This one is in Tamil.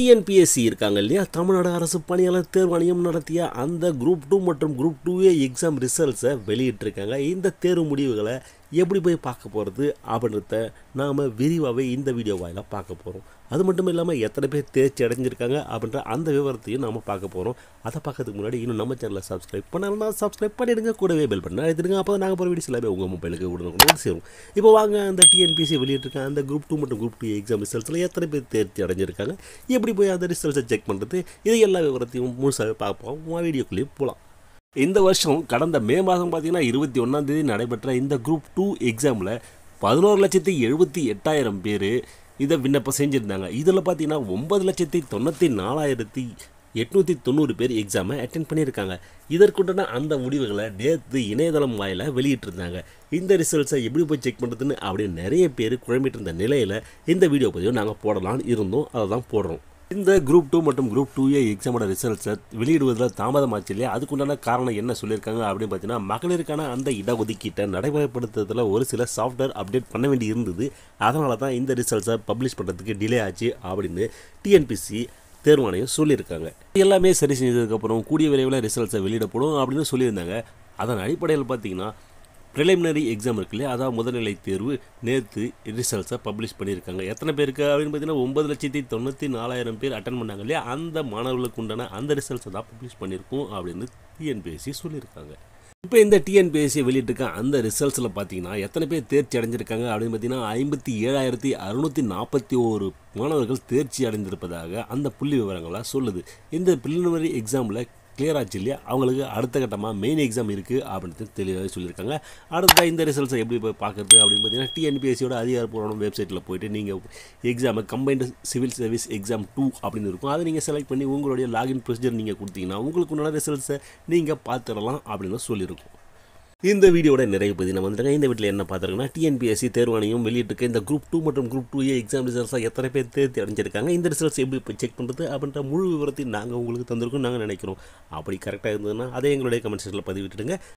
டிஎன்பிஎஸ்சி இருக்காங்க இல்லையா தமிழ்நாடு அரசு பணியாளர் தேர்வாணையம் நடத்திய அந்த குரூப் டூ மற்றும் குரூப் டூ ஏ எக்ஸாம் ரிசல்ட்ஸை வெளியிட்டிருக்காங்க இந்த தேர்வு முடிவுகளை எப்படி போய் பார்க்க போகிறது அப்படின்றத நாம் விரிவாகவே இந்த வீடியோ வாயிலாக பார்க்க போகிறோம் அது மட்டும் இல்லாமல் எத்தனை பேர் தேர்ச்சி அடைஞ்சிருக்காங்க அப்படின்ற அந்த விவரத்தையும் நாம் பார்க்க போகிறோம் அதை பார்க்கறதுக்கு முன்னாடி இன்னும் நம்ம சேனலை சப்ஸ்கிரைப் பண்ணலன்னா சப்ஸ்கிரைப் பண்ணிடுங்க கூடவே பெல் பட்டன் அழுத்திடுங்க அப்போ நாங்கள் போகிற வீடியோஸ் எல்லாமே உங்கள் மொபைலுக்கு உடனே சேரும் இப்போ வாங்க அந்த டிஎன்பிசி வெளியிட்டிருக்க அந்த குரூப் டூ மற்றும் குரூப் டூ எக்ஸாம் ரிசல்ட்ஸில் எத்தனை பேர் தேர்ச்சி அடைஞ்சிருக்காங்க எப்படி போய் அந்த ரிசல்ட்ஸை செக் பண்ணுறது இது எல்லா விவரத்தையும் முழுசாகவே பார்ப்போம் வீடியோக்குள்ளேயே போகலாம் இந்த வருஷம் கடந்த மே மாதம் பார்த்தீங்கன்னா இருபத்தி ஒன்றாம் தேதி நடைபெற்ற இந்த குரூப் டூ எக்ஸாமில் பதினோரு லட்சத்தி எழுபத்தி எட்டாயிரம் பேர் இதை விண்ணப்பம் செஞ்சுருந்தாங்க இதில் பார்த்தீங்கன்னா ஒன்பது லட்சத்தி தொண்ணூற்றி நாலாயிரத்தி எட்நூற்றி தொண்ணூறு பேர் எக்ஸாமை அட்டென்ட் பண்ணியிருக்காங்க இதற்குண்டான அந்த முடிவுகளை நேற்று இணையதளம் வாயில வெளியிட்டிருந்தாங்க இந்த ரிசல்ட்ஸை எப்படி போய் செக் பண்ணுறதுன்னு அப்படின்னு நிறைய பேர் குழம்பிட்டு இருந்த நிலையில் இந்த வீடியோ பதிவு நாங்கள் போடலாம்னு இருந்தோம் அதை தான் போடுறோம் இந்த குரூப் டூ மற்றும் குரூப் டூ ஏ எக்ஸாமோட ரிசல்ட்ஸை வெளியிடுவதில் தாமதமாச்சு இல்லையா அதுக்குண்டான காரணம் என்ன சொல்லியிருக்காங்க அப்படின்னு பார்த்தீங்கன்னா மகளிருக்கான அந்த இடஒதுக்கீட்டை நடைமுறைப்படுத்துறதுல ஒரு சில சாஃப்ட்வேர் அப்டேட் பண்ண வேண்டி இருந்தது அதனால தான் இந்த ரிசல்ட்ஸை பப்ளிஷ் பண்ணுறதுக்கு டிலே ஆச்சு அப்படின்னு டிஎன்பிசி தேர்வாணையம் சொல்லியிருக்காங்க எல்லாமே சரி செஞ்சதுக்கப்புறம் கூடிய விரைவில் ரிசல்ட்ஸை வெளியிடப்படும் அப்படின்னு சொல்லியிருந்தாங்க அதன் அடிப்படையில் பார்த்தீங்கன்னா ப்ரிலிமினரி எக்ஸாம் இருக்கு இல்லையா அதான் முதல்நிலை தேர்வு நேற்று ரிசல்ட்ஸை பப்ளிஷ் பண்ணியிருக்காங்க எத்தனை பேருக்கு அப்படின்னு பார்த்தீங்கன்னா ஒன்பது லட்சத்தி தொண்ணூற்றி நாலாயிரம் பேர் அட்டன் பண்ணாங்க இல்லையா அந்த மாணவர்களுக்கு உண்டான அந்த ரிசல்ட்ஸை தான் பப்ளிஷ் பண்ணியிருக்கோம் அப்படின்னு டிஎன்பிஎஸ்சி சொல்லியிருக்காங்க இப்போ இந்த டிஎன்பிஎஸ்சி வெளியிட்டிருக்க அந்த ரிசல்ட்ஸில் பார்த்தீங்கன்னா எத்தனை பேர் தேர்ச்சி அடைஞ்சிருக்காங்க அப்படின்னு பார்த்தீங்கன்னா ஐம்பத்தி ஏழாயிரத்தி அறுநூற்றி நாற்பத்தி ஒரு மாணவர்கள் தேர்ச்சி அடைந்திருப்பதாக அந்த புள்ளி விவரங்களாக சொல்லுது இந்த ப்ரிலிமினரி எக்ஸாமில் கிளியர் ஆச்சு இல்லையா அவங்களுக்கு அடுத்த கட்டமாக மெயின் எக்ஸாம் இருக்குது அப்படின்னு தெளிவாக சொல்லியிருக்காங்க அடுத்த இந்த ரிசல்ட்ஸை எப்படி போய் பார்க்குறது அப்படின்னு பார்த்தீங்கன்னா டிஎன்பிஎஸ்சியோட அதிகாரப்பூர்வ வெப்சைட்டில் போயிட்டு நீங்கள் எக்ஸாமை combined civil service exam two அப்படின்னு இருக்கும் அதை நீங்கள் செலக்ட் பண்ணி உங்களுடைய லாகின் ப்ரொசீஜர் நீங்கள் கொடுத்தீங்கன்னா உங்களுக்கு உண்டான ரிசல்ட்ஸை நீங்கள் பார்த்துடலாம் அப்படின்னு சொல்லியிருக்கோம் இந்த வீடியோட நிறைவு பற்றி நம்ம வந்துருங்க இந்த வீட்டில் என்ன பார்த்துருக்கோன்னா டிஎன்பிஎஸ்சி தேர்வாணையம் வெளியிட்டிருக்க இந்த குரூப் டூ மற்றும் குரூப் டூ ஏ எக்ஸாம் ரிசல்ட்ஸாக எத்தனை பேர் தேர்த்தி அடைஞ்சிருக்காங்க இந்த ரிசல்ட்ஸ் எப்படி போய் செக் பண்ணுறது அப்படின்ற முழு விவரத்தையும் நாங்கள் உங்களுக்கு தந்திருக்கோம் நாங்கள் நினைக்கிறோம் அப்படி கரெக்டாக இருந்ததுன்னா அதை எங்களுடைய கமெண்ட் செக்ஷனில் பதிவிட்டுடுங்க